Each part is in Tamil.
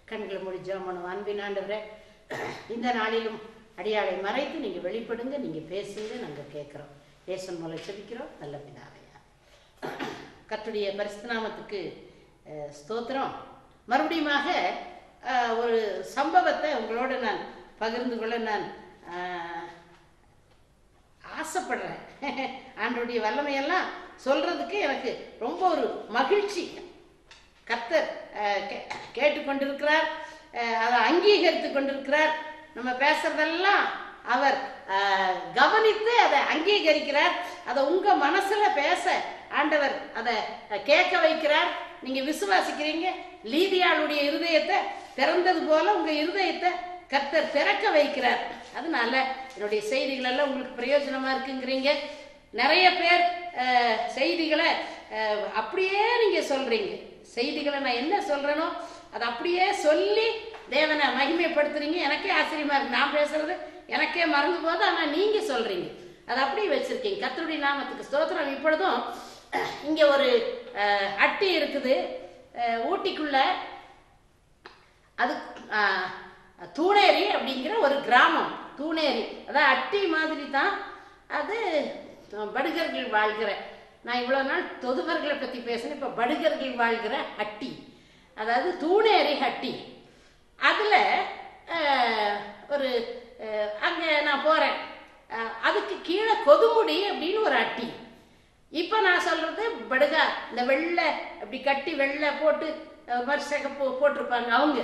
கண்களை முடிஞ்சோம் மனம் அன்பின் ஆண்டவரே இந்த நாளிலும் அடியாளை மறைத்து நீங்கள் வெளிப்படுங்க நீங்கள் பேசுங்க நாங்கள் கேட்குறோம் பேசன் மூலம் செபிக்கிறோம் நல்ல பிதாவையா கர்த்தருடைய பரிசுத்த நாமத்துக்கு அஹ், ஸ்தோத்திரம் மறுபடியுமாக அஹ், ஒரு சம்பவத்தை உங்களோட நான் பகிர்ந்து கொள்ள நான் அஹ், ஆசைப்படுறேன் ஆண்டோடைய வல்லமையெல்லாம் சொல்றதுக்கு எனக்கு ரொம்ப ஒரு மகிழ்ச்சி கர்த்தர் அஹ், கே- கேட்டுக்கொண்டிருக்கிறார் அஹ், அதை அங்கீகரித்து கொண்டிருக்கிறார் நம்ம பேசுறதெல்லாம் அவர் அஹ், கவனித்து அதை அங்கீகரிக்கிறார் அதை உங்க மனசுல பேச ஆண்டவர் அதை அஹ், கேட்க வைக்கிறார் நீங்க விசுவாசிக்கிறீங்க லீதியாளுடைய இருதயத்தை திறந்தது போல உங்க இருதயத்தை கர்த்தர் திறக்க வைக்கிறார் அதனால என்னுடைய செய்திகள் எல்லாம் உங்களுக்கு பிரயோஜனமா இருக்குங்கிறீங்க நிறைய பேர் அஹ், செய்திகளை அஹ், அப்படியே நீங்க சொல்றீங்க செய்திகளை நான் என்ன சொல்றேனோ அதை அப்படியே சொல்லி தேவனை மகிமைப்படுத்துறீங்க எனக்கே ஆச்சரியமா இருக்கு நான் பேசுறது எனக்கே மறந்து போது ஆனா நீங்க சொல்றீங்க அதை அப்படியே வச்சிருக்கீங்க கர்த்தருடைய நாமத்துக்கு ஸ்தோத்திரம் இப்பொழுதும் இங்க ஒரு அஹ், அட்டி இருக்குது அஹ், ஊட்டிக்குள்ள அது ஆ, தூணேரி அப்படிங்கிற ஒரு கிராமம் தூணேரி அதான் அட்டி மாதிரி தான் அது படுகர்கள் வாழ்கிற நான் இவ்வளோ நாள் தொதுவர்களை பற்றி பேசினேன் இப்போ படுகர்கள் வாழ்கிற அட்டி அதாவது தூணேரி அட்டி அதில் ஒரு அங்கே நான் போகிறேன் அதுக்கு கீழே கொதுமுடி அப்படின்னு ஒரு அட்டி இப்போ நான் சொல்றது படுகா இந்த வெள்ளை அப்படி கட்டி வெள்ளை போட்டு அஹ், மாதிரி சிகப்பு போட்டிருப்பாங்க அவங்க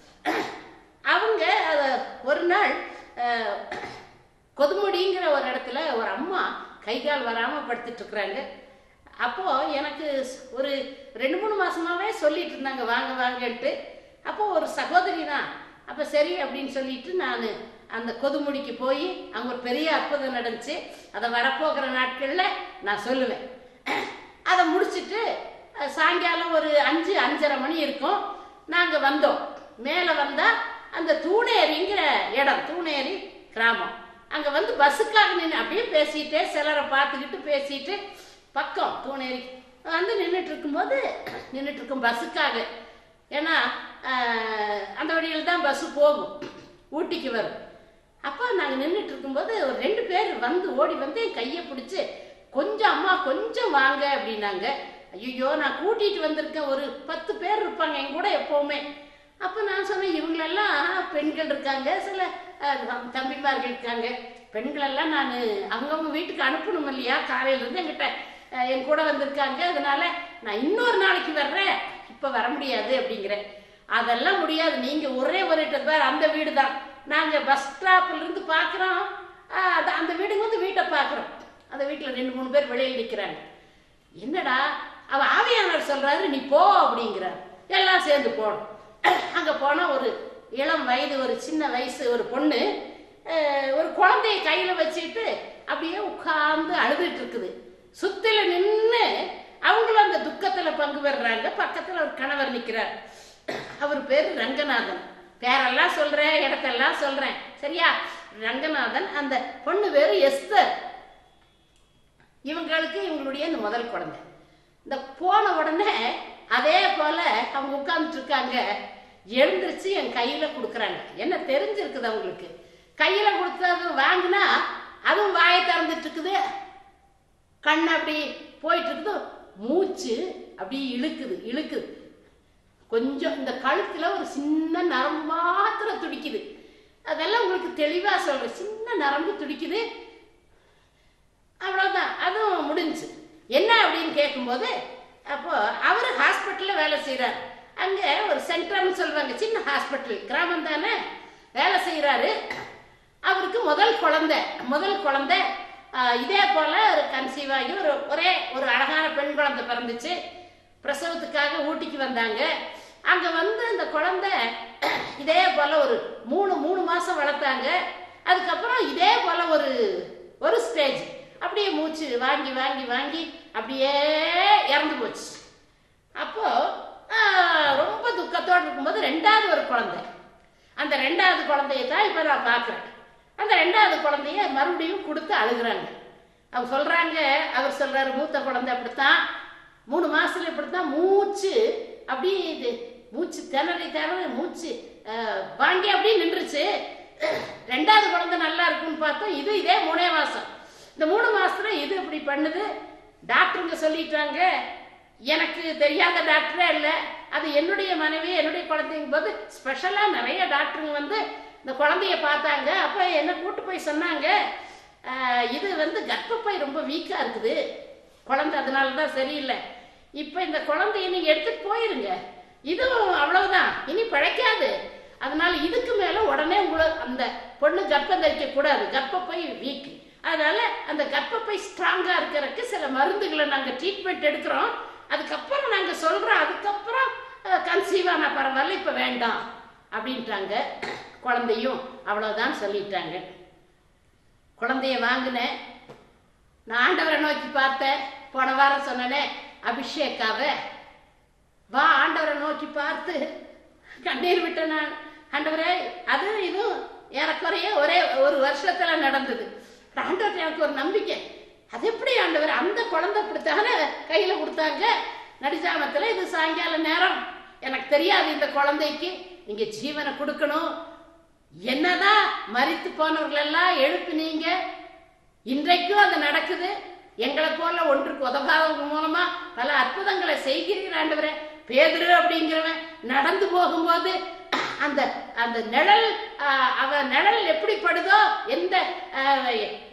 அவங்க அத ஒரு நாள் அஹ், கொதுமுடிங்கிற ஒரு இடத்துல ஒரு அம்மா கை கால் வராம படுத்துட்டு இருக்கிறாங்க அப்போ எனக்கு ஸ்- ஒரு ரெண்டு மூணு மாசமாவே சொல்லிட்டு இருந்தாங்க வாங்க வாங்கன்ட்டு அப்போ ஒரு சகோதரி தான் அப்ப சரி அப்படின்னு சொல்லிட்டு நான் அந்த கொதுமுடிக்கு போய் அங்க ஒரு பெரிய அற்புதம் நடந்துச்சு அதை வரப்போகிற நாட்கள்ல நான் சொல்லுவேன் அதை முடிச்சிட்டு அஹ், சாயங்காலம் ஒரு அஞ்சு அஞ்சரை மணி இருக்கும் நாங்க வந்தோம் மேலே வந்தா அந்த தூணேரிங்கிற இடம் தூணேரி கிராமம் அங்க வந்து பஸ்ஸுக்காக நின்று அப்படியே பேசிட்டே சிலரை பார்த்துக்கிட்டு பேசிட்டு பக்கம் தூணேரி வந்து நின்றுட்டு இருக்கும்போது நின்றுட்டு இருக்கும் பஸ்ஸுக்காக ஏன்னா ஆஹ், அந்த வழியில் தான் பஸ்ஸு போகும் ஊட்டிக்கு வரும் அப்போ நாங்கள் நின்றுட்டு இருக்கும்போது ஒரு ரெண்டு பேர் வந்து ஓடி வந்து என் கையை பிடிச்சி கொஞ்சம் அம்மா கொஞ்சம் வாங்க அப்படின்னாங்க ஐயோ நான் கூட்டிட்டு வந்திருக்கேன் ஒரு பத்து பேர் இருப்பாங்க என் கூட எப்பவுமே அப்போ நான் சொன்னேன் இவங்களெல்லாம் பெண்கள் இருக்காங்க சில அஹ், தம்- தம்பிமார்கள் இருக்காங்க பெண்களெல்லாம் நான் அவங்கவுங்க வீட்டுக்கு அனுப்பணும் இல்லையா காலையிலேருந்து என்கிட்ட அஹ், என் கூட வந்திருக்காங்க அதனால நான் இன்னொரு நாளைக்கு வர்றேன் இப்போ வர முடியாது அப்படிங்கிறேன் அதெல்லாம் முடியாது நீங்க ஒரே ஒரு பேர் அந்த வீடு தான் நாங்க பஸ் ஸ்டாப்ல இருந்து பாக்குறோம் அந்த வீடுங்க வந்து வீட்டை பாக்குறோம் அந்த வீட்டுல ரெண்டு மூணு பேர் வெளியில் நிக்கிறாங்க என்னடா அவ ஆவியானவர் சொல்றாரு நீ போ அப்படிங்கிறார் எல்லாம் சேர்ந்து போனோம் அங்க போனா ஒரு இளம் வயது ஒரு சின்ன வயசு ஒரு பொண்ணு அஹ், ஒரு குழந்தைய கையில வச்சுட்டு அப்படியே உட்கார்ந்து அழுதுட்டு இருக்குது சுத்தில நின்னு அவங்களும் அந்த துக்கத்துல பங்கு பெறுறாங்க பக்கத்துல ஒரு கணவர் நிக்கிறார் அவர் பேரு ரங்கநாதன் பேரெல்லாம் சொல்றேன் இடத்தெல்லாம் சொல்றேன் சரியா ரங்கநாதன் அந்த பொண்ணு பேரு எஸ்தர் இவங்களுக்கு இவங்களுடைய இந்த முதல் குழந்தை இந்த போன உடனே அதே போல அவங்க உட்கார்ந்துட்டு இருக்காங்க எழுந்திருச்சு என் கையில கொடுக்குறாங்க என்ன தெரிஞ்சிருக்குது அவங்களுக்கு கையில கொடுத்தது வாங்கினா அதுவும் வாயை திறந்துட்டு இருக்குது கண் அப்படி போயிட்டு இருக்குது மூச்சு அப்படி இழுக்குது இழுக்குது கொஞ்சம் இந்த கழுத்துல ஒரு சின்ன நரம்பு மாத்திரம் துடிக்குது அதெல்லாம் உங்களுக்கு தெளிவா சொல்றேன் சின்ன நரம்பு துடிக்குது அவ்வளவுதான் அதுவும் முடிஞ்சுச்சு என்ன அப்படின்னு கேட்கும்போது அப்போ அவர் ஹாஸ்பிட்டல்ல வேலை செய்றார் அங்க ஒரு சென்டர்னு சொல்லுவாங்க சின்ன ஹாஸ்பிட்டல் கிராமம் தானே வேலை செய்யறாரு அவருக்கு முதல் குழந்தை முதல் குழந்தை ஆஹ், இதே போல ஒரு கன்சீவ் ஆகி ஒரு ஒரே ஒரு அழகான பெண் குழந்தை பிறந்துச்சு பிரசவத்துக்காக ஊட்டிக்கு வந்தாங்க அங்க வந்து அந்த குழந்தை இதே போல ஒரு மூணு மூணு மாசம் வளர்த்தாங்க அதுக்கப்புறம் இதே போல ஒரு ஒரு ஸ்டேஜ் அப்படியே மூச்சு வாங்கி வாங்கி வாங்கி அப்படியே இறந்து போச்சு அப்போ ஆஹ், ரொம்ப துக்கத்தோடு இருக்கும்போது ரெண்டாவது ஒரு குழந்தை அந்த ரெண்டாவது குழந்தைய தான் இப்போ நான் பார்க்குறேன் அந்த ரெண்டாவது குழந்தைய மறுபடியும் கொடுத்து அழுகுறாங்க அவங்க சொல்றாங்க அவர் சொல்றாரு மூத்த குழந்தை அப்படித்தான் மூணு மாசத்துல இப்படித்தான் மூச்சு அப்படியே இது மூச்சு திணறி திணறி மூச்சு அஹ், வாங்கி அப்படியே நின்றுச்சு ரெண்டாவது குழந்தை நல்லா இருக்குன்னு பார்த்தா இது இதே மூணே மாசம் இந்த மூணு மாசத்துல இது இப்படி பண்ணுது டாக்டருங்க சொல்லிட்டாங்க எனக்கு தெரியாத டாக்டரே இல்லை அது என்னுடைய மனைவி என்னுடைய குழந்தைங்க போது ஸ்பெஷலாக நிறைய டாக்டருங்க வந்து இந்த குழந்தைய பார்த்தாங்க அப்போ என்ன கூட்டு போய் சொன்னாங்க "ஆஹ், இது வந்து கர்ப்பப்பை ரொம்ப வீக்காக இருக்குது குழந்தை அதனால தான் சரியில்லை இப்போ இந்த குழந்தைய நீங்கள் எடுத்துட்டு போயிருங்க இதுவும் அவ்வளவுதான் இனி பிழைக்காது அதனால இதுக்கு மேல உடனே உங்களை அந்த பொண்ணு கர்ப்பம் தரிக்க கூடாது கர்ப்பப்பை வீக் அதனால அந்த கர்ப்பப்பை ஸ்ட்ராங்கா இருக்கிறதுக்கு சில மருந்துகளை நாங்க ட்ரீட்மெண்ட் எடுக்கிறோம் அதுக்கப்புறம் நாங்க சொல்றோம் அதுக்கப்புறம் கன்சீவ் ஆன பரவாயில்ல இப்ப வேண்டாம் அப்படின்ட்டாங்க குழந்தையும் அவ்வளவுதான் சொல்லிட்டாங்க குழந்தைய வாங்கினேன் நான் ஆண்டவரை நோக்கி பார்த்தேன் போன வாரம் சொன்னனே அபிஷேக்காவை வா ஆண்டவரை நோக்கி பார்த்து கண்ணீர் விட்ட நான் ஆண்டவரே அது இதுவும் ஏறக்குறைய ஒரே ஒரு வருஷத்துல நடந்தது ஆண்டவர் எனக்கு ஒரு நம்பிக்கை அது எப்படி ஆண்டவர் அந்த குழந்தை கொடுத்தானே கையில கொடுத்தாங்க நடிஜாமத்துல இது சாயங்கால நேரம் எனக்கு தெரியாது இந்த குழந்தைக்கு நீங்க ஜீவனை கொடுக்கணும் என்னதான் மரித்து போனவர்கள் எல்லாம் எழுப்பினீங்க இன்றைக்கும் அது நடக்குது எங்களை போல ஒன்றுக்கு உதவாதவங்க மூலமா பல அற்புதங்களை செய்கிறீர் ஆண்டவரே பேதுரு அப்படிங்கிறவன் நடந்து போகும்போது அந்த அந்த நிழல் ஆஹ், அவ நிழல் எப்படி படுதோ எந்த ஆஹ்,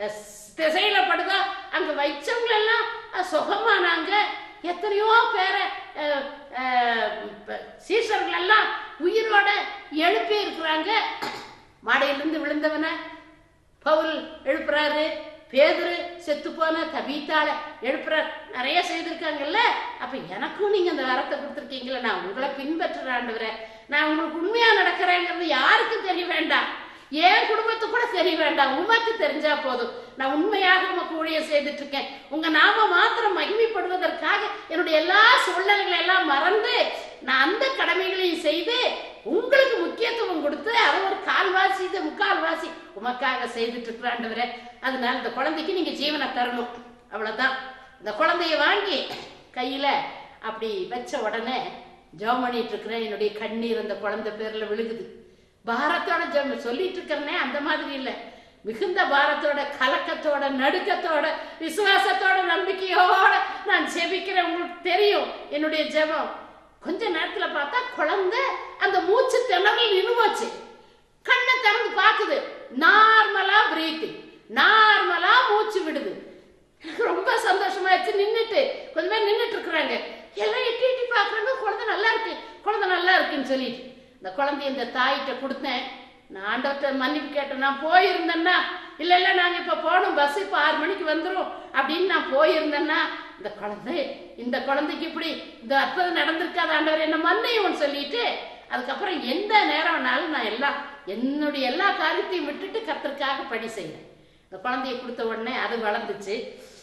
திசையில படுதோ அங்க வைச்சவங்க எல்லாம் ஆஹ், சுகமானாங்க எத்தனையோ பேரை ஆஹ், ஆஹ், ப- சீஷர்கள் எல்லாம் உயிரோட எழுப்பி இருக்கிறாங்க மாடையிலிருந்து விழுந்தவனை பவுல் எழுப்புறாரு பேதுரு செத்து போன தபீத்தால எழுப்புறார் நிறைய செய்திருக்காங்கல்ல அப்ப எனக்கும் நீங்க அந்த வரத்தை கொடுத்துருக்கீங்களா நான் உங்களை பின்பற்றுற ஆண்டவரே நான் உங்களுக்கு உண்மையா நடக்கிறேங்கிறது யாருக்கும் தெரிய வேண்டாம் என் குடும்பத்துக்கு கூட தெரிய வேண்டாம் உமக்கு தெரிஞ்சா போதும் நான் உண்மையாக உமக்கு ஊழியம் செய்துட்டு இருக்கேன் உங்க நாம மாத்திரம் மகிமைப்படுவதற்காக என்னுடைய எல்லா சூழ்நிலைகளை எல்லாம் மறந்து நான் அந்த கடமைகளையும் செய்து உங்களுக்கு முக்கியத்துவம் கொடுத்து அதை ஒரு கால்வாசி இது முக்கால்வாசி உமக்காக செய்துட்டு இருக்கிறாண்டவரே அதனால இந்த குழந்தைக்கு நீங்க ஜீவனை தரணும் அவ்வளவுதான் இந்த குழந்தைய வாங்கி கையில அப்படி வச்ச உடனே ஜெபம் பண்ணிட்டு இருக்கிறேன் என்னுடைய கண்ணீர் அந்த குழந்தை பேர்ல விழுகுது பாரத்தோட ஜெபம் சொல்லிட்டு இருக்கிறனே அந்த மாதிரி இல்லை மிகுந்த பாரத்தோட கலக்கத்தோட நடுக்கத்தோட விசுவாசத்தோட நம்பிக்கையோட நான் ஜெபிக்கிறேன் உங்களுக்கு தெரியும் என்னுடைய ஜெபம் கொஞ்ச நேரத்துல பார்த்தா குழந்தை அந்த மூச்சு திணறல் நின்று போச்சு கண்ணை திறந்து பாக்குது நார்மலா பிரீத்திங் நார்மலா மூச்சு விடுது எனக்கு ரொம்ப சந்தோஷமாயிடுச்சு நின்னுட்டு கொஞ்ச பேர் நின்னுட்டு இருக்கிறாங்க எல்லாம் எட்டி எட்டி பாக்குறாங்க குழந்தை நல்லா இருக்கு குழந்தை நல்லா இருக்குன்னு சொல்லிட்டு இந்த குழந்தைய இந்த தாயிட்ட கொடுத்தேன் நான் ஆண்டவர்கிட்ட மன்னிப்பு கேட்டேன் நான் போயிருந்தேன்னா இல்ல இல்ல நாங்க இப்ப போகணும் பஸ் இப்ப ஆறு மணிக்கு வந்துரும் அப்படின்னு நான் போயிருந்தேன்னா இந்த குழந்தை இந்த குழந்தைக்கு இப்படி இந்த அற்புதம் நடந்திருக்காத ஆண்டவர் என்ன மன்னியும் சொல்லிட்டு அதுக்கப்புறம் எந்த நேரம் வேணாலும் நான் எல்லாம் என்னுடைய எல்லா காரியத்தையும் விட்டுட்டு கர்த்தருக்காக பணி செய்யறேன் இந்த குழந்தைய கொடுத்த உடனே அது வளர்ந்துச்சு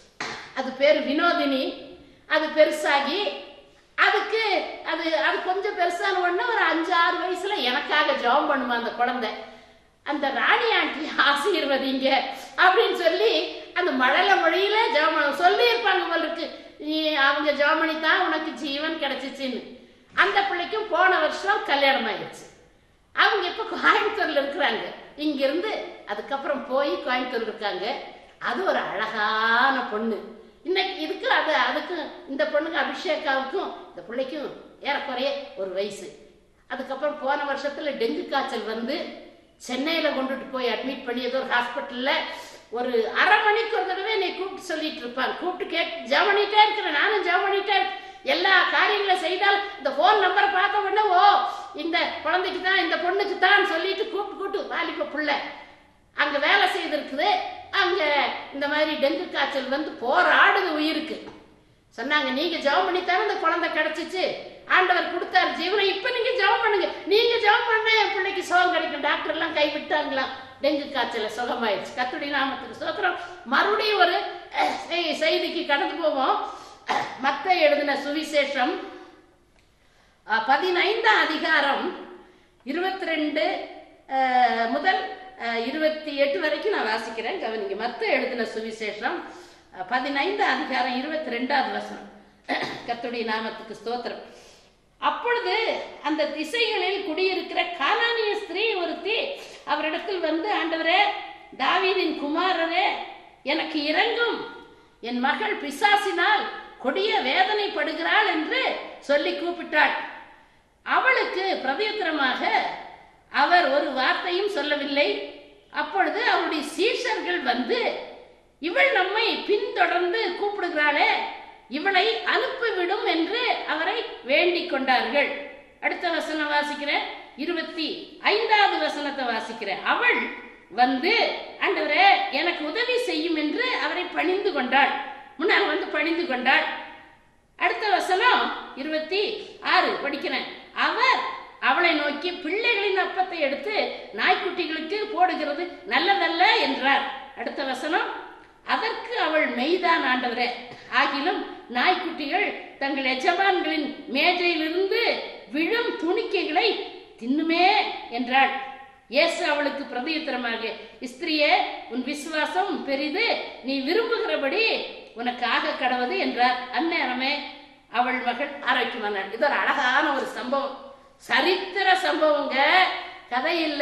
அது பேர் வினோதினி அது பெருசாகி அதுக்கு அது அது கொஞ்சம் பெருசான உடனே ஒரு அஞ்சு ஆறு வயசுல எனக்காக ஜெபம் பண்ணுமா அந்த குழந்தை அந்த ராணி ஆண்டி ஆசீர்வதிங்க அப்படின்னு சொல்லி அந்த மழல மொழியில ஜெபம் சொல்லி இருப்பாங்க உங்களுக்கு நீ அவங்க ஜெபமணி தான் உனக்கு ஜீவன் கிடைச்சிச்சுன்னு அந்த பிள்ளைக்கும் போன வருஷம் கல்யாணம் ஆயிடுச்சு அவங்க இப்ப கோயம்புத்தூர்ல இருக்கிறாங்க இங்கிருந்து அதுக்கப்புறம் போய் கோயம்புத்தூர் இருக்காங்க அது ஒரு அழகான பொண்ணு இன்னைக்கு இதுக்கு அது அதுக்கும் இந்த பொண்ணுக்கு அபிஷேகாவுக்கும் இந்த பிள்ளைக்கும் ஏறக்குறைய ஒரு வயசு அதுக்கப்புறம் போன வருஷத்துல டெங்கு காய்ச்சல் வந்து சென்னையில கொண்டுட்டு போய் அட்மிட் பண்ணி ஏதோ ஒரு ஹாஸ்பிட்டல்ல ஒரு அரை மணிக்கு ஒரு தடவை என்னை கூப்பிட்டு சொல்லிட்டு இருப்பாங்க கூப்பிட்டு கேட் ஜெபம் பண்ணிட்டே இருக்கிறேன் நானும் ஜெபம் பண்ணிட்டே இருக்கேன். எல்லா காரியங்களை செய்தால் இந்த போன் நம்பரை பார்த்த உடனே ஓ இந்த குழந்தைக்கு தான் இந்த பொண்ணுக்கு தான் சொல்லிட்டு கூப்பிட்டு கூப்பிட்டு வாலிப புள்ள அங்க வேலை செய்திருக்குது அங்க இந்த மாதிரி டெங்கு காய்ச்சல் வந்து போராடுது உயிருக்கு சொன்னாங்க நீங்க ஜெபம் பண்ணி தானே இந்த குழந்தை கிடைச்சிச்சு ஆண்டவர் கொடுத்தாரு ஜீவனை இப்ப நீங்க ஜெபம் பண்ணுங்க நீங்க ஜெபம் பண்ண என் பிள்ளைக்கு சுகம் கிடைக்கும் டாக்டர் எல்லாம் கைவிட்டாங்களாம் டெங்கு காய்ச்சல சுகமாயிடுச்சு கத்துடி நாமத்துக்கு சோத்திரம் மறுபடியும் ஒரு அஹ், செய்- செய்திக்கு கடந்து போவோம் மத்த எழுதின சுவிசேஷம் அஹ், பதினைந்தாம் அதிகாரம் இருபத்தி ரெண்டு முதல் அஹ், இருபத்தி எட்டு வரைக்கும் நான் வாசிக்கிறேன் கவனிங்க மத்த எழுதின சுவிசேஷம் அஹ், பதினைந்தாம் அதிகாரம் இருபத்தி ரெண்டாவது வசனம் கத்துடைய நாமத்துக்கு ஸ்தோத்திரம் அப்பொழுது அந்த திசைகளில் குடியிருக்கிற கானானிய ஸ்திரீ ஒருத்தி அவரிடத்தில் வந்து ஆண்டவரே தாவீதின் குமாரரே எனக்கு இறங்கும் என் மகள் பிசாசினால் கொடிய வேதனைப்படுகிறாள் என்று சொல்லி கூப்பிட்டாள் அவளுக்கு பிரதியுத்தரமாக அவர் ஒரு வார்த்தையும் சொல்லவில்லை அப்பொழுது அவருடைய சீஷர்கள் வந்து இவள் நம்மை பின்தொடர்ந்து கூப்பிடுகிறாளே இவளை அனுப்பிவிடும் என்று அவரை வேண்டிக் கொண்டார்கள் அடுத்த வசனம் வாசிக்கிறேன் இருபத்தி ஐந்தாவது வசனத்தை வாசிக்கிறேன் அவள் வந்து ஆண்டவரே எனக்கு உதவி செய்யும் என்று அவரை பணிந்து கொண்டாள் முன்னால் வந்து பணிந்து கொண்டாள் அடுத்த வசனம் இருபத்தி ஆறு படிக்கிறேன் அவர் அவளை நோக்கி பிள்ளைகளின் அப்பத்தை எடுத்து நாய்க்குட்டிகளுக்கு போடுகிறது நல்லதல்ல என்றார் அடுத்த வசனம் அதற்கு அவள் மெய்தான் ஆண்டவரே ஆகிலும் நாய்க்குட்டிகள் தங்கள் எஜமான்களின் மேஜையிலிருந்து விழும் துணிக்கைகளை தின்னுமே என்றாள் இயேசு அவளுக்கு பிரதியுத்தரமாக ஸ்திரியே உன் விசுவாசம் பெரிது நீ விரும்புகிறபடி உனக்கு ஆக கடவது என்றார் அந்நேரமே அவள் மகள் ஆரோக்கியமானாள் இது ஒரு அழகான ஒரு சம்பவம் சரித்திர சம்பவங்க கதை இல்ல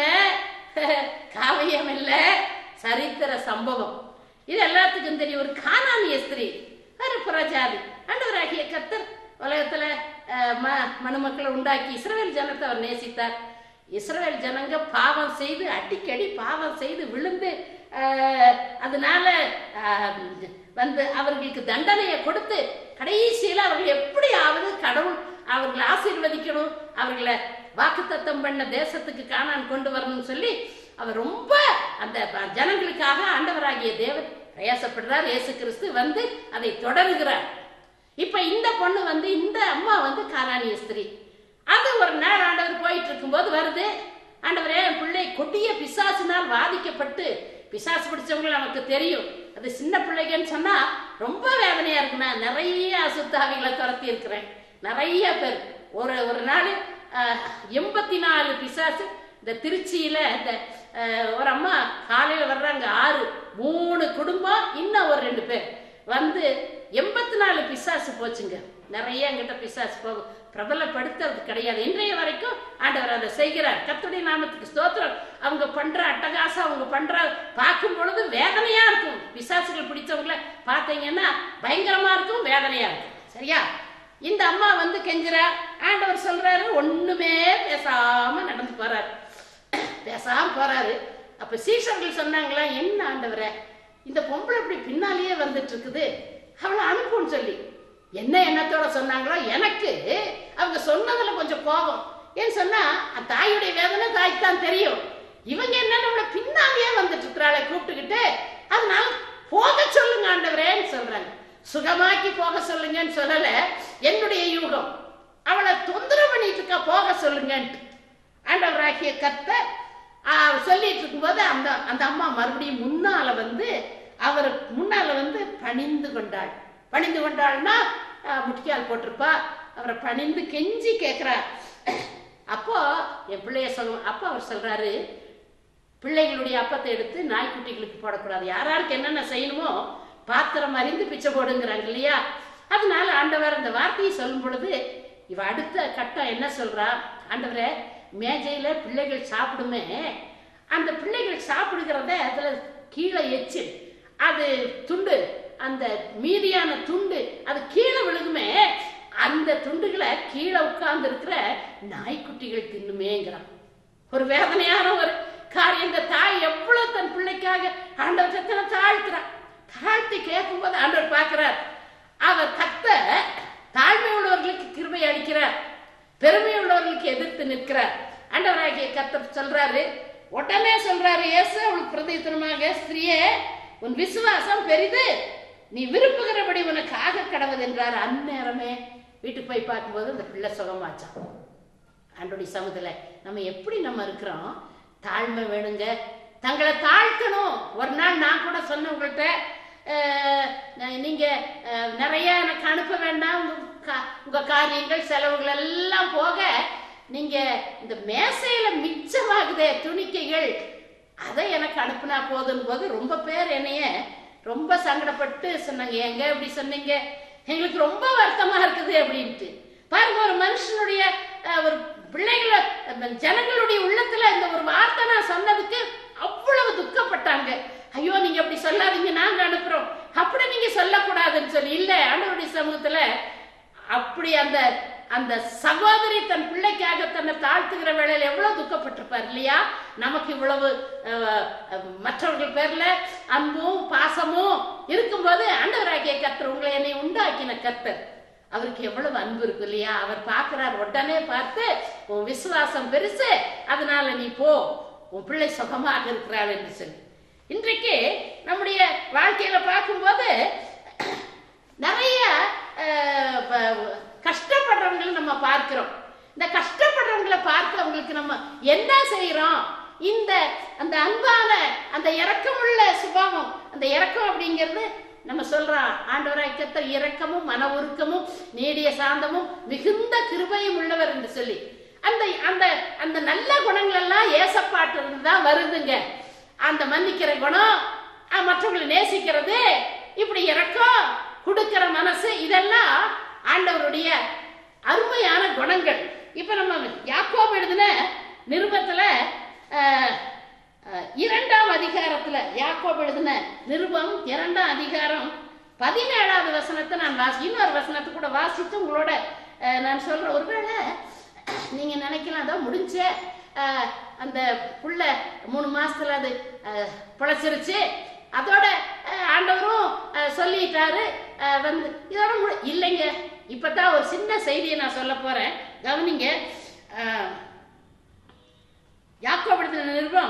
காவியம் இல்ல சரித்திர சம்பவம் இது எல்லாத்துக்கும் தெரியும் ஒரு காணாமிய ஸ்திரீ ஒரு புறஜாதி ஆண்டவராகிய கத்தர் உலகத்துல அஹ், ம- மனுமக்களை உண்டாக்கி இஸ்ரவேல் ஜனத்தை அவர் நேசித்தார் இஸ்ரவேல் ஜனங்க பாவம் செய்து அடிக்கடி பாவம் செய்து விழுந்து அஹ், அதனால அஹ், வந்து அவர்களுக்கு தண்டனையை கொடுத்து கடைசியில அவர்கள் எப்படியாவது கடவுள் அவர்களை ஆசீர்வதிக்கணும் அவர்களை வாக்குத்தத்தம் பண்ண தேசத்துக்கு காணான் கொண்டு வரணும்னு சொல்லி அவர் ரொம்ப அந்த ப- ஜனங்களுக்காக ஆண்டவராகிய தேவன் பிரயாசப்படுறார் இயேசு கிறிஸ்து வந்து அதை தொடருகிறார் இப்ப இந்த பொண்ணு வந்து இந்த அம்மா வந்து காராணிய ஸ்திரீ அது ஒரு நாள் ஆண்டவர் போயிட்டு இருக்கும்போது வருது ஆண்டவரே என் பிள்ளை கொடிய பிசாசினால் பாதிக்கப்பட்டு பிசாசு பிடிச்சவங்க நமக்கு தெரியும் அது சின்ன பிள்ளைங்கன்னு சொன்னா ரொம்ப வேதனையா இருக்கு நான் நிறைய அசுத்தாவிகளை துரத்தி இருக்கிறேன் நிறைய பேர் ஒரு ஒரு நாள் எண்பத்தி நாலு பிசாசு இந்த திருச்சியில இந்த அஹ், ஒரு அம்மா காலையில வர்றாங்க ஆறு மூணு குடும்பம் இன்னும் ஒரு ரெண்டு பேர் வந்து எண்பத்தி நாலு பிசாசு போச்சுங்க நிறைய எங்கிட்ட பிசாசு போகும் பிரபலப்படுத்துறது கிடையாது இன்றைய வரைக்கும் ஆண்டவர் அதை செய்கிறார் கர்த்தருடைய நாமத்துக்கு ஸ்தோத்திரம் அவங்க பண்ற அட்டகாசம் அவங்க பண்ற பார்க்கும் பொழுது வேதனையா இருக்கும் பிசாசுகள் பிடிச்சவங்கள பார்த்தீங்கன்னா பயங்கரமா இருக்கும் வேதனையா இருக்கும் சரியா இந்த அம்மா வந்து கெஞ்சுறார் ஆண்டவர் சொல்றாரு ஒண்ணுமே பேசாம நடந்து போறாரு பேசாம போறாரு அப்ப சீஷர்கள் சொன்னாங்களா என்ன ஆண்டவரே இந்த பொம்பளை இப்படி பின்னாலேயே வந்துட்டு இருக்குது அவளை அனுப்புன்னு சொல்லி என்ன எண்ணத்தோட சொன்னாங்களோ எனக்கு அவங்க சொன்னதுல கொஞ்சம் கோபம் ஏன்னு சொன்னா அந்த தாயுடைய வேதனை தாய்க்கு தான் தெரியும் இவங்க என்ன நம்மள பின்னாலேயே வந்துட்டு இருக்கிறாளை கூப்பிட்டுக்கிட்டு அதனால போக சொல்லுங்க ஆண்டவரேன்னு சொல்றாங்க சுகமாக்கி போக சொல்லுங்கன்னு சொல்லல என்னுடைய யூகம் அவளை தொந்தரவு பண்ணிட்டு இருக்கா போக சொல்லுங்கன்ட்டு ஆண்டவராகிய கர்த்தர் ஆ, சொல்லிட்டு இருக்கும்போது அந்த அந்த அம்மா மறுபடியும் முன்னால வந்து அவர் முன்னால வந்து பணிந்து கொண்டாள் பணிந்து கொண்டாள்னா ஆ, முட்டிக்கால் போட்டிருப்பா அவரை பணிந்து கெஞ்சி கேட்கிறார் அப்போ என் பிள்ளைய சொல்ல அப்போ அவர் சொல்றாரு பிள்ளைகளுடைய அப்பத்தை எடுத்து நாய்க்குட்டிகளுக்கு போடக்கூடாது யாராருக்கு என்னென்ன செய்யணுமோ பாத்திரம் அறிந்து பிச்சை போடுங்கிறாங்க இல்லையா அதனால ஆண்டவர் அந்த வார்த்தையை சொல்லும் பொழுது இவ அடுத்த கட்டம் என்ன சொல்றா ஆண்டவரே மேஜையில பிள்ளைகள் சாப்பிடுமே அந்த பிள்ளைகள் சாப்பிடுகிறத அதுல கீழே எச்சில் அது துண்டு அந்த மீதியான துண்டு அது கீழே விழுகுமே அந்த துண்டுகளை கீழே உட்கார்ந்து இருக்கிற நாய்க்குட்டிகள் தின்னுமேங்கிறான் ஒரு வேதனையான ஒரு காரியம் இந்த தாய் எவ்வளவு தன் பிள்ளைக்காக ஆண்டவர் சத்தனை தாழ்த்துறான் தாழ்த்தி கேட்கும்போது ஆண்டவர் பார்க்கிறார் அவர் கத்த தாழ்மை உள்ளவர்களுக்கு கிருபை அளிக்கிறார் பெருமை உள்ளவர்களுக்கு எதிர்த்து நிற்கிறார் ஆண்டவராகிய கத்த சொல்றாரு உடனே சொல்றாரு இயேசு அவளுக்கு பிரதித்திரமாக ஸ்திரியே உன் விசுவாசம் பெரிது நீ விரும்புகிறபடி உனக்கு ஆக கடவுது என்றார் அந்நேரமே வீட்டுக்கு போய் பார்க்கும்போது அந்த பிள்ளை சுகமாச்சான் ஆண்டோடைய சமூகத்துல நம்ம எப்படி நம்ம இருக்கிறோம் தாழ்மை வேணுங்க தங்களை தாழ்த்தணும் ஒரு நாள் நான் கூட சொன்னேன் உங்கள்கிட்ட அஹ், ந- நீங்க அஹ், நிறைய எனக்கு அனுப்ப வேண்டாம் உங்க கா- உங்க காரியங்கள் செலவுகள் எல்லாம் போக நீங்க இந்த மேசையில மிச்சமாகுதே துணிக்கைகள் அதை எனக்கு அனுப்புனா போதும் போது ரொம்ப பேர் என்னைய ரொம்ப சங்கடப்பட்டு சொன்னாங்க ஏங்க இப்படி சொன்னீங்க எங்களுக்கு ரொம்ப வருத்தமா இருக்குது அப்படின்ட்டு பாருங்க ஒரு மனுஷனுடைய அஹ், ஒரு பிள்ளைகளை அஹ், ஜனங்களுடைய உள்ளத்துல இந்த ஒரு வார்த்தை நான் சொன்னதுக்கு அவ்வளவு துக்கப்பட்டாங்க ஐயோ நீங்க அப்படி சொல்லாதீங்க நாங்க அனுப்புறோம் அப்படி நீங்க சொல்லக்கூடாதுன்னு சொல்லி இல்ல ஆண்டவருடைய சமூகத்துல அப்படி அந்த அந்த சகோதரி தன் பிள்ளைக்காக தன்னை தாழ்த்துகிற வேளையில எவ்வளவு துக்கப்பட்டிருப்பார் இல்லையா நமக்கு இவ்வளவு அஹ், அஹ், மற்றவர்கள் பேர்ல அன்பும் பாசமும் இருக்கும்போது ஆண்டவராகிய கர்த்தர் உங்களை என்னை உண்டாக்கின கர்த்தர் அவருக்கு எவ்வளவு அன்பு இருக்கு இல்லையா அவர் பார்க்கிறார் உடனே பார்த்து உன் விசுவாசம் பெருசு அதனால நீ போ உன் பிள்ளை சுகமாக இருக்கிறாள் என்று சொல்லி இன்றைக்கு நம்முடைய வாழ்க்கையில பார்க்கும்போது நிறைய அஹ், ப- கஷ்டப்படுறவங்களை நம்ம பார்க்கிறோம் இந்த கஷ்டப்படுறவங்களை பார்த்து அவங்களுக்கு நம்ம என்ன செய்யறோம் இந்த அந்த அன்பான அந்த இரக்கமுள்ள சுபாவம் அந்த இரக்கம் அப்படிங்கிறது நம்ம சொல்றோம் ஆண்டவராய் கர்த்தர் இரக்கமும் மன உருக்கமும் நீடிய சாந்தமும் மிகுந்த கிருபையும் உள்ளவர் என்று சொல்லி அந்த அந்த அந்த நல்ல குணங்கள் எல்லாம் ஏசப்பாட்டு இருந்து தான் வருதுங்க அந்த மன்னிக்கிற குணம் அஹ், மற்றவங்களை நேசிக்கிறது இப்படி இரக்கம் கொடுக்கிற மனசு இதெல்லாம் ஆண்டவருடைய அருமையான குணங்கள் இப்ப நம்ம யாக்கோப் எழுதின நிருபத்துல அஹ், அஹ், இரண்டாம் அதிகாரத்துல யாக்கோப் எழுதின நிருபம் இரண்டாம் அதிகாரம் பதினேழாவது வசனத்தை நான் வாசி இன்னொரு வசனத்தை கூட வாசித்து உங்களோட அஹ், நான் சொல்றேன் ஒருவேளை நீங்க நினைக்கலாம் அதான் முடிஞ்ச அஹ், அந்த புள்ள மூணு மாசத்துல அது அஹ், பிழைச்சிருச்சு அதோட அஹ், ஆண்டவரும் அஹ், சொல்லிட்டாரு அஹ், வந்து இதோட முடி இல்லைங்க இப்பதான் ஒரு சின்ன செய்தியை நான் சொல்ல போறேன் கவனிங்க அஹ், யாக்கோபடுத்தின நிருபம்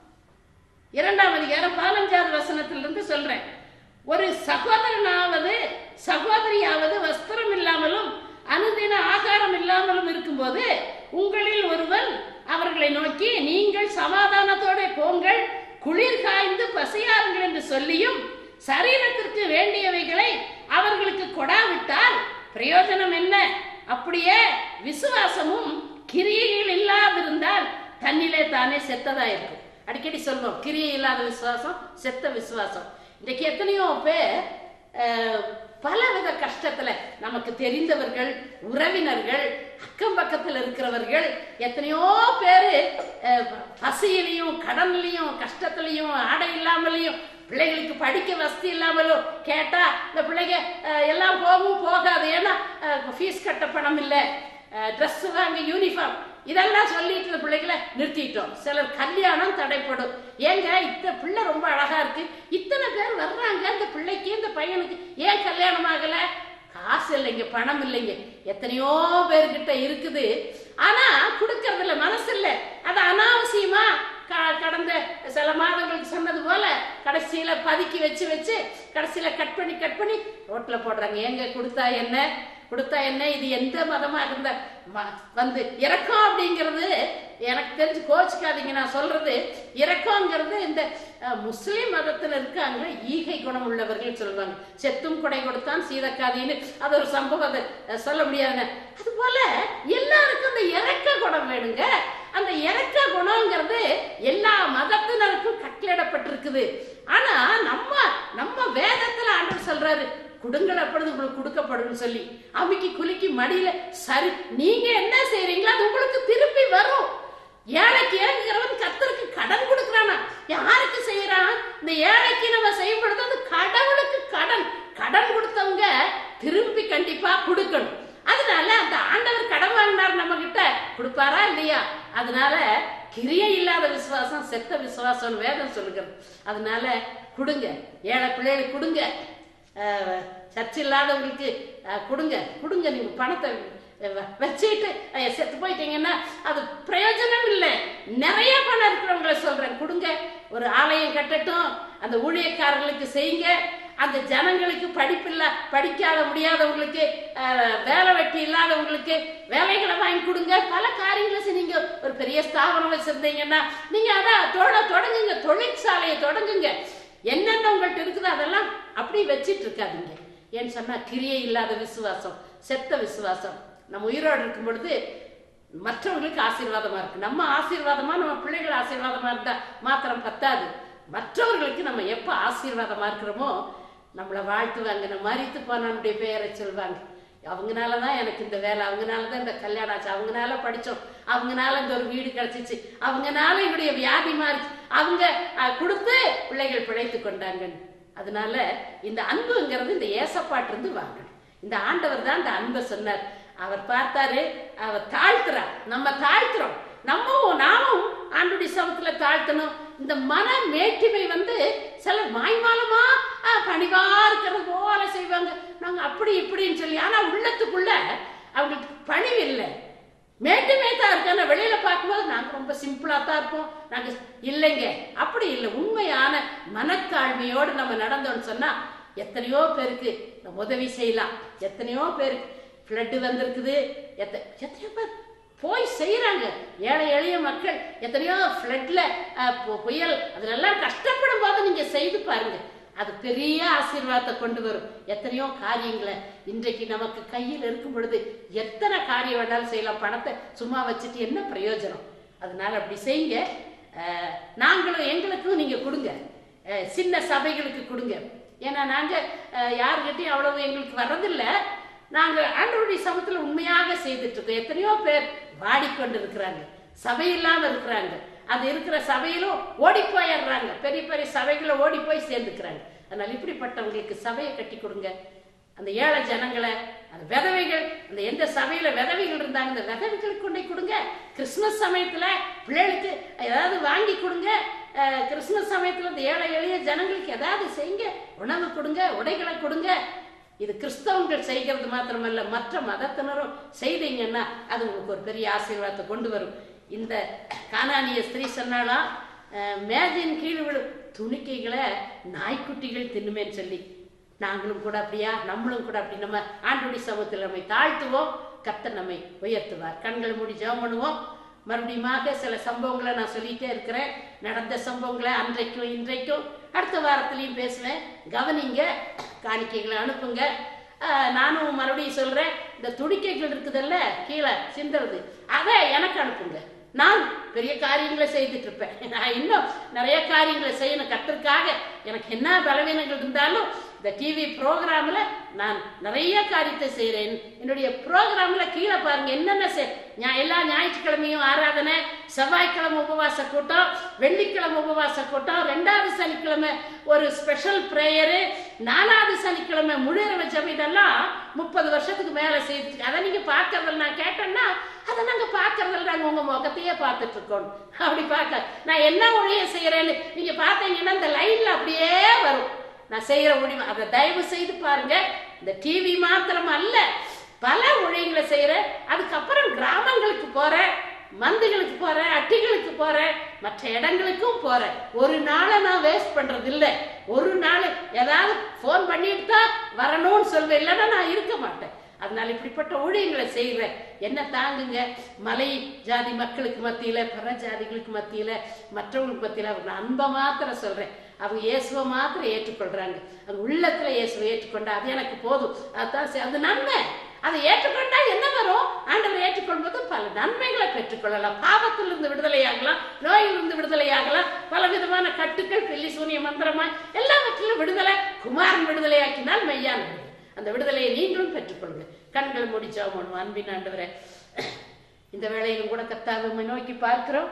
இரண்டாம் அதிகாரம் பதினஞ்சாவது வசனத்திலிருந்து சொல்றேன் ஒரு சகோதரனாவது சகோதரியாவது வஸ்திரம் இல்லாமலும் அனுதின ஆகாரம் இல்லாமலும் இருக்கும்போது உங்களில் ஒருவன் அவர்களை நோக்கி நீங்கள் சமாதானத்தோட போங்கள் குளிர் காய்ந்து பசியாருங்கள் என்று சொல்லியும் சரீரத்திற்கு வேண்டியவைகளை அவர்களுக்கு கொடாவிட்டால் பிரயோஜனம் என்ன அப்படியே விசுவாசமும் கிரியைகள் இல்லாதிருந்தால் தன்னிலே தானே செத்ததா இருக்கும் அடிக்கடி சொல்வோம் கிரியை இல்லாத விசுவாசம் செத்த விசுவாசம் இன்றைக்கு எத்தனையோ பேர் அஹ், பலவித கஷ்டத்துல நமக்கு தெரிந்தவர்கள் உறவினர்கள் அக்கம் பக்கத்துல இருக்கிறவர்கள் எத்தனையோ பேரு அஹ், பசியிலையும் கடன்லையும் கஷ்டத்துலையும் ஆடை இல்லாமலையும் பிள்ளைகளுக்கு படிக்க வசதி இல்லாமலும் கேட்டா இந்த பிள்ளைங்க அஹ், எல்லாம் போகும் போகாது ஏன்னா ஃபீஸ் கட்ட பணம் இல்லை ட்ரெஸ் வாங்க யூனிஃபார்ம் இதெல்லாம் சொல்லிட்டு இந்த பிள்ளைகளை நிறுத்திட்டோம் சிலர் கல்யாணம் தடைப்படும் ஏங்க இத்த பிள்ளை ரொம்ப அழகா இருக்கு இத்தனை பேர் வர்றாங்க இந்த பிள்ளைக்கு இந்த பையனுக்கு ஏன் கல்யாணம் ஆகல காசு இல்லைங்க பணம் இல்லைங்க எத்தனையோ பேர்கிட்ட இருக்குது ஆனா கொடுக்கறதுல மனசு இல்லை அது அனாவசியமா க- கடந்த சில மாதங்களுக்கு சொன்னது போல கடைசியில பதுக்கி வச்சு வச்சு கடைசியில கட் பண்ணி கட் பண்ணி ரோட்ல போடுறாங்க ஏங்க கொடுத்தா என்ன கொடுத்தா என்ன இது எந்த மதமா இருந்த ம- வந்து இரக்கம் அப்படிங்கிறது எனக்கு தெரிஞ்சு கோச்சுக்காதீங்க நான் சொல்றது இரக்கங்கிறது இந்த அஹ், முஸ்லிம் மதத்துல இருக்காங்க ஈகை குணம் உள்ளவர்கள் சொல்லுவாங்க செத்தும் கொடை கொடுத்தான் சீதக்காதின்னு அது ஒரு சம்பவம் அது அஹ், சொல்ல முடியாதுங்க அது போல எல்லாருக்கும் அந்த இரக்க குணம் வேணுங்க அந்த இரக்க குணங்கிறது எல்லா மதத்தினருக்கும் கட்டளிடப்பட்டிருக்குது ஆனா நம்ம நம்ம வேதத்துல ஆண்டவர் சொல்றாரு கொடுங்கள் அப்பொழுது உங்களுக்கு கொடுக்கப்படும் சொல்லி அமுக்கி குலுக்கி மடியில சரி நீங்க என்ன செய்றீங்களோ அது உங்களுக்கு திருப்பி வரும் ஏழைக்கு இறங்குகிறவன் கர்த்தருக்கு கடன் கொடுக்கறானா யாருக்கு செய்யறான் இந்த ஏழைக்கு நம்ம செய்யப்படுறது அது கடவுளுக்கு கடன் கடன் கொடுத்தவங்க திருப்பி கண்டிப்பா கொடுக்கணும் அதனால அந்த ஆண்டவர் கடன் வாங்கினார் நம்ம கிட்ட கொடுப்பாரா இல்லையா அதனால கிரியை இல்லாத விசுவாசம் செத்த விசுவாசம் வேதம் சொல்லுகிறது அதனால கொடுங்க ஏழை பிள்ளைகளுக்கு கொடுங்க அஹ், சர்ச் இல்லாதவங்களுக்கு அஹ், கொடுங்க கொடுங்க நீங்க பணத்தை வ- வச்சுட்டு அஹ், செத்து போயிட்டீங்கன்னா அது பிரயோஜனம் இல்லை நிறைய பணம் இருக்கிறவங்கள சொல்றேன் கொடுங்க ஒரு ஆலயம் கட்டட்டும் அந்த ஊழியக்காரர்களுக்கு செய்யுங்க அந்த ஜனங்களுக்கு படிப்பில்ல படிக்காத முடியாதவங்களுக்கு அஹ், வேலை வெட்டி இல்லாதவங்களுக்கு வேலைகளை வாங்கி கொடுங்க பல காரியங்களை செய்~ நீங்க ஒரு பெரிய ஸ்தாபனம் வச்சிருந்தீங்கன்னா நீங்க அதான் தொட தொடங்குங்க தொழிற்சாலையை தொடங்குங்க என்னென்ன உங்கள்ட்ட இருக்குதோ அதெல்லாம் அப்படி வச்சிட்டு இருக்காதீங்க ஏன்னு சொன்னா கிரியை இல்லாத விசுவாசம் செத்த விசுவாசம் நம்ம உயிரோடு இருக்கும் பொழுது மற்றவங்களுக்கு ஆசீர்வாதமா இருக்கு நம்ம ஆசீர்வாதமா நம்ம பிள்ளைகள் ஆசீர்வாதமா இருந்தா மாத்திரம் பத்தாது மற்றவர்களுக்கு நம்ம எப்ப ஆசீர்வாதமா இருக்கிறோமோ நம்மளை வாழ்த்துவாங்க நம்ம மறித்து போனவனுடைய பெயரை சொல்வாங்க அவங்கனால தான் எனக்கு இந்த வேலை அவங்கனால தான் இந்த கல்யாணம் ஆச்சு அவங்கனால படிச்சோம் அவங்கனால இந்த ஒரு வீடு கிடைச்சிச்சு அவங்கனால என்னுடைய வியாதி மாறிச்சு அவங்க அஹ், கொடுத்து பிள்ளைகள் பிழைத்து கொண்டாங்கன்னு அதனால இந்த அன்புங்கிறது இந்த ஏசப்பாட்டு இருந்து வாங்கணும் இந்த ஆண்டவர் தான் இந்த அன்பை சொன்னார் அவர் பார்த்தாரு அவர் தாழ்த்துறார் நம்ம தாழ்த்துறோம் நம்மவும் நாமும் ஆண்டுடைய சமத்துல தாழ்த்தணும் இந்த மன மேட்டிமை வந்து சிலர் மாய்மாலமா ஆ, பணிவா இருக்கிறது போல செய்வாங்க நாங்க அப்படி இப்படின்னு சொல்லி ஆனா உள்ளத்துக்குள்ள அவங்களுக்கு பணிவு இல்லை மேட்டுமே தான் இருக்கு ஆனா வெளியில பார்க்கும்போது நாங்க ரொம்ப சிம்பிளா தான் இருப்போம் நாங்க இல்லைங்க அப்படி இல்லை உண்மையான மனத்தாழ்மையோடு நம்ம நடந்தோம்னு சொன்னா எத்தனையோ பேருக்கு நம்ம உதவி செய்யலாம் எத்தனையோ பேருக்கு ஃப்ளட்டு வந்திருக்குது எத்த எத்தனையோ பேர் போய் செய்யறாங்க ஏழை எளிய மக்கள் எத்தனையோ ஃப்ளட்ல புயல் அதுல எல்லாம் கஷ்டப்படும் போது நீங்க செய்து பாருங்க அது பெரிய ஆசீர்வாதத்தை கொண்டு வரும் எத்தனையோ காரியங்களை இன்றைக்கு நமக்கு கையில் இருக்கும் பொழுது எத்தனை காரியம் வேணாலும் செய்யலாம் பணத்தை சும்மா வச்சுட்டு என்ன பிரயோஜனம் அதனால அப்படி செய்யுங்க அஹ், நாங்களும் எங்களுக்கும் நீங்க கொடுங்க அஹ், சின்ன சபைகளுக்கு கொடுங்க ஏன்னா நாங்க அஹ், யாருக்கிட்டையும் அவ்வளவு எங்களுக்கு வர்றதில்ல நாங்க ஆண்டவருடைய சமத்துல உண்மையாக செய்துட்டு இருக்கோம் எத்தனையோ பேர் வாடிக்கொண்டு இருக்கிறாங்க சபை இல்லாம இருக்கிறாங்க அது இருக்கிற சபையிலும் ஓடி போயிடுறாங்க பெரிய பெரிய சபைகளை ஓடி போய் சேர்ந்துக்கிறாங்க அதனால இப்படிப்பட்டவங்களுக்கு சபையை கட்டி கொடுங்க அந்த ஏழை ஜனங்களை அந்த விதவைகள் அந்த எந்த சபையில விதவைகள் இருந்தாங்க அந்த விதவைகளுக்கு கொண்டே கொடுங்க கிறிஸ்துமஸ் சமயத்துல பிள்ளைகளுக்கு ஏதாவது வாங்கி கொடுங்க அஹ், கிறிஸ்துமஸ் சமயத்துல இந்த ஏழை எளிய ஜனங்களுக்கு ஏதாவது செய்யுங்க உணவு கொடுங்க உடைகளை கொடுங்க இது கிறிஸ்தவங்கள் செய்கிறது மாத்திரமல்ல மற்ற மதத்தினரும் செய்தீங்கன்னா அது உங்களுக்கு ஒரு பெரிய ஆசீர்வாதத்தை கொண்டு வரும் இந்த கானானிய ஸ்திரீ சொன்னாலாம் அஹ், மேஜையின் கீழ் விழும் துணிக்கைகளை நாய்க்குட்டிகள் தின்னுமேன்னு சொல்லி நாங்களும் கூட அப்படியா நம்மளும் கூட அப்படி நம்ம ஆண்டுடி சமூகத்தில் நம்மை தாழ்த்துவோம் கர்த்தர் நம்மை உயர்த்துவார் கண்கள் மூடி ஜெபம் பண்ணுவோம் மறுபடியுமாக சில சம்பவங்களை நான் சொல்லிட்டே இருக்கிறேன் நடந்த சம்பவங்களை அன்றைக்கும் இன்றைக்கும் அடுத்த வாரத்திலையும் பேசுவேன் கவனிங்க காணிக்கைகளை அனுப்புங்க ஆஹ், நானும் மறுபடியும் சொல்றேன் இந்த துடிக்கைகள் இருக்குதுல்ல கீழே சிந்துறது அதை எனக்கு அனுப்புங்க நான் பெரிய காரியங்களை செய்துட்டு இருப்பேன் நான் இன்னும் நிறைய காரியங்களை செய்யணும் கத்திற்காக எனக்கு என்ன பலவீனங்கள் இருந்தாலும் இந்த டிவி ப்ரோக்ராம்ல நான் நிறைய காரியத்தை செய்கிறேன் என்னுடைய ப்ரோக்ராம்ல கீழே பாருங்க என்னென்ன செய் ஞா- எல்லா ஞாயிற்றுக்கிழமையும் ஆராதனை செவ்வாய்க்கிழமை உபவாச கூட்டம் வெள்ளிக்கிழமை உபவாச கூட்டம் ரெண்டாவது சனிக்கிழமை ஒரு ஸ்பெஷல் ப்ரேயரு நாலாவது சனிக்கிழமை முழுரவ ஜபம் இதெல்லாம் முப்பது வருஷத்துக்கு மேல செய்து அதை நீங்க பார்க்கறதில்ல நான் கேட்டேன்னா அதை நாங்க பார்க்கறதில்ல நாங்க உங்க முகத்தையே பார்த்துட்டு இருக்கோம் அப்படி பார்க்க நான் என்ன ஊழியம் செய்யறேன்னு நீங்க பார்த்தீங்கன்னா இந்த லைன்ல அப்படியே வரும் நான் செய்யற ஊழியம் அதை தயவு செய்து பாருங்க இந்த டிவி மாத்திரம் அல்ல பல ஊழியங்களை செய்யறேன் அதுக்கப்புறம் கிராமங்களுக்கு போறேன் மந்துகளுக்கு போறேன் அட்டிகளுக்கு போறேன் மற்ற இடங்களுக்கும் போறேன் ஒரு நாளை நான் வேஸ்ட் பண்றது இல்ல ஒரு நாள் ஏதாவது ஃபோன் பண்ணிட்டு தான் வரணும்னு சொல்வேன் இல்லைன்னா நான் இருக்க மாட்டேன் அதனால இப்படிப்பட்ட ஊழியங்களை செய்கிறேன் என்ன தாங்குங்க மலை ஜாதி மக்களுக்கு மத்தியில பிற ஜாதிகளுக்கு மத்தியில மற்றவங்களுக்கு மத்தியில அவங்க அன்பை மாத்திரம் சொல்றேன் அவங்க இயேசுவை மாத்திரம் ஏற்றுக்கொள்றாங்க அவங்க உள்ளத்துல இயேசுவை ஏற்றுக்கொண்டா அது எனக்கு போதும் அதான் சரி. அது நன்மை அதை ஏற்றுக்கொண்டா என்ன வரும் ஆண்டவர் ஏற்றுக்கொள்வது பல நன்மைகளை பெற்றுக்கொள்ளலாம் பாவத்திலிருந்து விடுதலையாகலாம் நோயிலிருந்து விடுதலையாகலாம் பல விதமான கட்டுக்கள் பில்லி சூனிய மந்திரமாய் எல்லாவற்றிலும் விடுதலை குமாரன் விடுதலையாக்கினால் மெய்யான விடுதலை அந்த விடுதலையை நீங்களும் பெற்றுக்கொள்ளுங்க கண்கள் முடிச்சோம் அன்பின் ஆண்டவரே இந்த வேளையிலும் கூட கத்தாவை நோக்கி பார்க்கிறோம்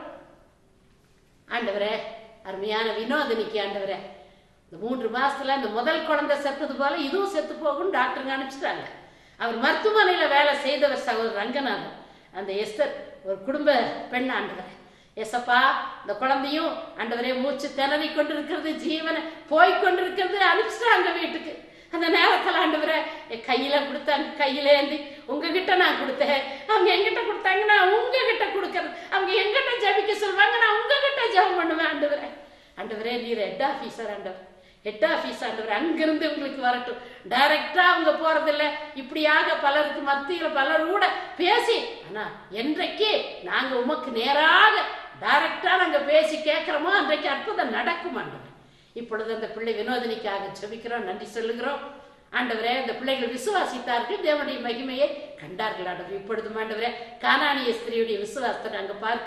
ஆண்டவரே அருமையான வினோதனிக்கு ஆண்டவரே இந்த மூன்று மாசத்துல இந்த முதல் குழந்தை செத்தது போல இதுவும் செத்து போகும் டாக்டருங்க அனுப்பிச்சிட்டாங்க அவர் மருத்துவமனையில வேலை செய்தவர் சகோதரர் ரங்கநாதன் அந்த எஸ்தர் ஒரு குடும்ப பெண் ஆண்டவரே எசப்பா இந்த குழந்தையும் ஆண்டவரே மூச்சு திணறி கொண்டிருக்கிறது ஜீவனை போய் கொண்டிருக்கிறது அனுப்பிச்சிட்டாங்க வீட்டுக்கு அந்த நேரத்தில் ஆண்டவரே என் கையில கொடுத்தாங்க கையில ஏந்தி உங்ககிட்ட நான் கொடுத்தேன் அவங்க எங்கிட்ட கொடுத்தாங்க நான் உங்ககிட்ட கொடுக்கறது அவங்க எங்கிட்ட ஜபிக்க சொல்லுவாங்க நான் உங்ககிட்ட ஜெபம் பண்ணுவேன் ஆண்டவரே ஆண்டவரே நீர் ஹெட் ஆஃபீஸர் ஆண்டவர் ஹெட் ஆஃபீஸ் ஆண்டவர் அங்கிருந்து உங்களுக்கு வரட்டும் டைரக்டா அவங்க போறதில்ல இப்படியாக பலருக்கு மத்தியில பலர் கூட பேசி ஆனா என்றைக்கு நாங்க உமக்கு நேராக டைரக்டா நாங்க பேசி கேட்கிறோமோ அன்றைக்கு அற்புதம் நடக்கும் ஆண்டவர் இப்பொழுது அந்த பிள்ளை வினோதினிக்காக ஜெபிக்கிறோம் நன்றி சொல்லுகிறோம் ஆண்டவரே அந்த பிள்ளைகள் விசுவாசித்தார்கள் தேவனுடைய மகிமையை கண்டார்கள் ஆண்டவர் இப்பொழுது ஆண்டவரே கானானிய ஸ்திரீயுடைய விசுவாசத்தை நாங்க பார்க்கிறோம்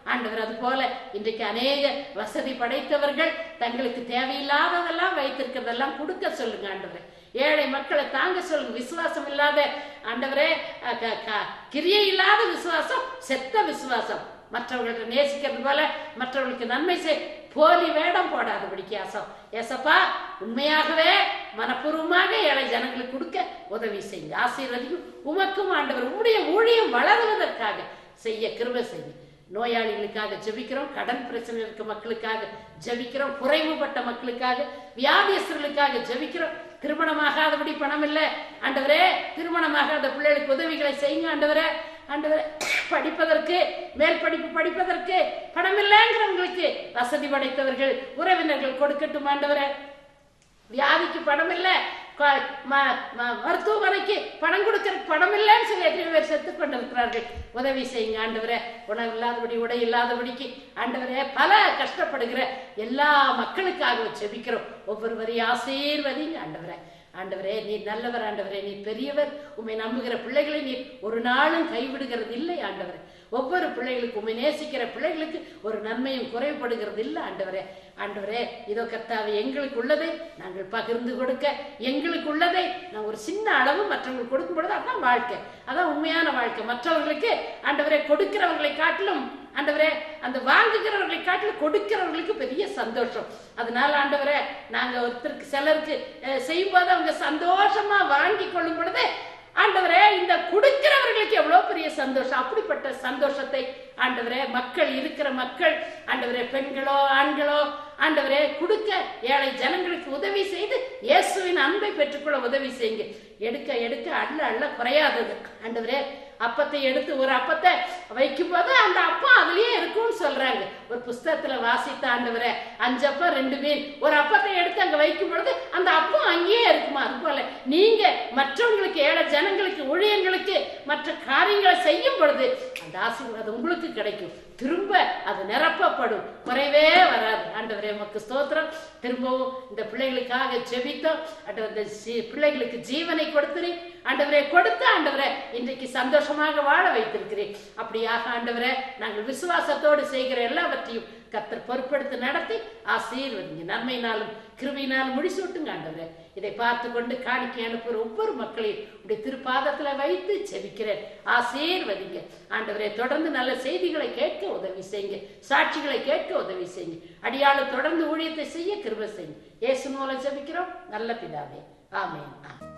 ஆண்டவர் அது போல இன்றைக்கு அநேக வசதி படைத்தவர்கள் தங்களுக்கு தேவையில்லாததெல்லாம் வைத்திருக்கிறதெல்லாம் கொடுக்க சொல்லுங்க ஆண்டவரே ஏழை மக்களை தாங்க சொல்லுங்க விசுவாசம் இல்லாத ஆண்டவரே அஹ், க- க- கிரியை இல்லாத விசுவாசம் செத்த விசுவாசம் மற்றவர்களை நேசிக்கிறது போல மற்றவர்களுக்கு நன்மை செய் போலி வேடம் போடாதபடிக்கு ஆசம் ஏசப்பா உண்மையாகவே மனப்பூர்வமாக ஏழை ஜனங்களுக்கு கொடுக்க உதவி செய்யுங்க ஆசீர்வதிக்கும் உமக்கும் ஆண்டவர் உம்முடைய ஊழியம் வளருவதற்காக செய்ய கிருபை செய்யுங்க நோயாளிகளுக்காக ஜெபிக்கிறோம் கடன் பிரச்சனை இருக்க மக்களுக்காக ஜெபிக்கிறோம் குறைவுபட்ட மக்களுக்காக வியாதியஸ்தர்களுக்காக ஜெபிக்கிறோம் திருமணமாகாதபடி பணம் இல்லை ஆண்டவரே திருமணமாகாத பிள்ளைகளுக்கு உதவிகளை செய்யுங்க ஆண்டவரே ஆண்டவரே படிப்பதற்கு மேல் படிப்பு படிப்பதற்கு பணம் இல்லைங்கிறவங்களுக்கு வசதி படைத்தவர்கள் உறவினர்கள் கொடுக்கட்டும் ஆண்டவரே வியாதிக்கு பணம் இல்ல க- ம- ம- மருத்துவமனைக்கு பணம் கொடுக்கிற பணம் இல்லைன்னு சொல்லி எத்தனை பேர் செத்து கொண்டிருக்கிறார்கள் உதவி செய்யுங்க ஆண்டவரே உணவு இல்லாதபடி உடை இல்லாதபடிக்கு ஆண்டவரே பல கஷ்டப்படுகிற எல்லா மக்களுக்காக செபிக்கிறோம் ஒவ்வொருவரையும் ஆசீர்வதிங்க ஆண்டவரே ஆண்டவரே நீ நல்லவர் ஆண்டவரே நீ பெரியவர் உம்மை நம்புகிற பிள்ளைகளை நீ ஒரு நாளும் கைவிடுகிறது இல்லை ஆண்டவரே ஒவ்வொரு பிள்ளைகளுக்கு உண்மை நேசிக்கிற பிள்ளைகளுக்கு ஒரு நன்மையும் குறைபடுகிறது இல்லை ஆண்டவரே ஆண்டவரே இதோ கர்த்தாவே எங்களுக்கு உள்ளதை நாங்கள் பகிர்ந்து கொடுக்க எங்களுக்கு உள்ளதை நான் ஒரு சின்ன அளவு மற்றவங்களுக்கு கொடுக்கும் பொழுது அதான் வாழ்க்கை அதான் உண்மையான வாழ்க்கை மற்றவர்களுக்கு ஆண்டவரே கொடுக்கிறவர்களை காட்டிலும் ஆண்டவரே அந்த வாங்குகிறவர்களை காட்டிலும் கொடுக்கிறவர்களுக்கு பெரிய சந்தோஷம் அதனால ஆண்டவரே நாங்க ஒருத்தருக்கு சிலருக்கு அஹ், செய்யும்போது அவங்க சந்தோஷமா வாங்கி கொள்ளும் பொழுது ஆண்டவரே இந்த கொடுக்கிறவர்களுக்கு எவ்வளவு பெரிய சந்தோஷம் அப்படிப்பட்ட சந்தோஷத்தை ஆண்டவரே மக்கள் இருக்கிற மக்கள் ஆண்டவரே பெண்களோ ஆண்களோ ஆண்டவரே கொடுக்க ஏழை ஜனங்களுக்கு உதவி செய்து இயேசுவின் அன்பை பெற்றுக்கொள்ள உதவி செய்யுங்க எடுக்க எடுக்க அள்ள அள்ள குறையாதது ஆண்டவரே அப்பத்தை எடுத்து ஒரு அப்பத்தை வைக்கும்போது அந்த அப்பம் அதுலயே இருக்கும்னு சொல்றாங்க ஒரு புஸ்தகத்துல வாசித்த ஆண்டவரே அஞ்சு அப்பம் ரெண்டு மீன் ஒரு அப்பத்தை எடுத்து அங்க வைக்கும் பொழுது அந்த அப்பம் அங்கேயே இருக்குமா அது போல நீங்க மற்றவங்களுக்கு ஏழை ஜனங்களுக்கு ஊழியங்களுக்கு மற்ற காரியங்களை செய்யும் பொழுது அந்த ஆசீர்வாதம் உங்களுக்கு கிடைக்கும் திரும்ப அது நிரப்பப்படும் குறைவே வராது ஆண்டவரே உமக்கு ஸ்தோத்திரம் திரும்பவும் இந்த பிள்ளைகளுக்காக ஜெபித்தோம் ஆண்டவர் இந்த சி- பிள்ளைகளுக்கு ஜீவனை கொடுத்துறேன் ஆண்டவரே கொடுத்து ஆண்டவரே இன்றைக்கு சந்தோஷமாக வாழ வைத்திருக்கிறேன் அப்படியாக ஆண்டவரே நாங்கள் விசுவாசத்தோடு செய்கிற எல்லாவற்றையும் கத்தர் பொறுப்பெடுத்து நடத்தி ஆசீர்வதிங்க நன்மையினாலும் கிருபையினாலும் முடிசூட்டுங்க ஆண்டவரே இதை பார்த்து கொண்டு காணிக்கை அனுப்புகிற ஒவ்வொரு மக்களையும் உடைய திருப்பாதத்துல வைத்து செபிக்கிறேன் ஆசீர்வதிங்க ஆண்டவரே தொடர்ந்து நல்ல செய்திகளை கேட்க உதவி செய்யுங்க சாட்சிகளை கேட்க உதவி செய்யுங்க அடியாளு தொடர்ந்து ஊழியத்தை செய்ய கிருபை செய்யுங்க இயேசு மூலம் ஜெபிக்கிறோம் நல்ல பிதாவே ஆமென் ஆமென்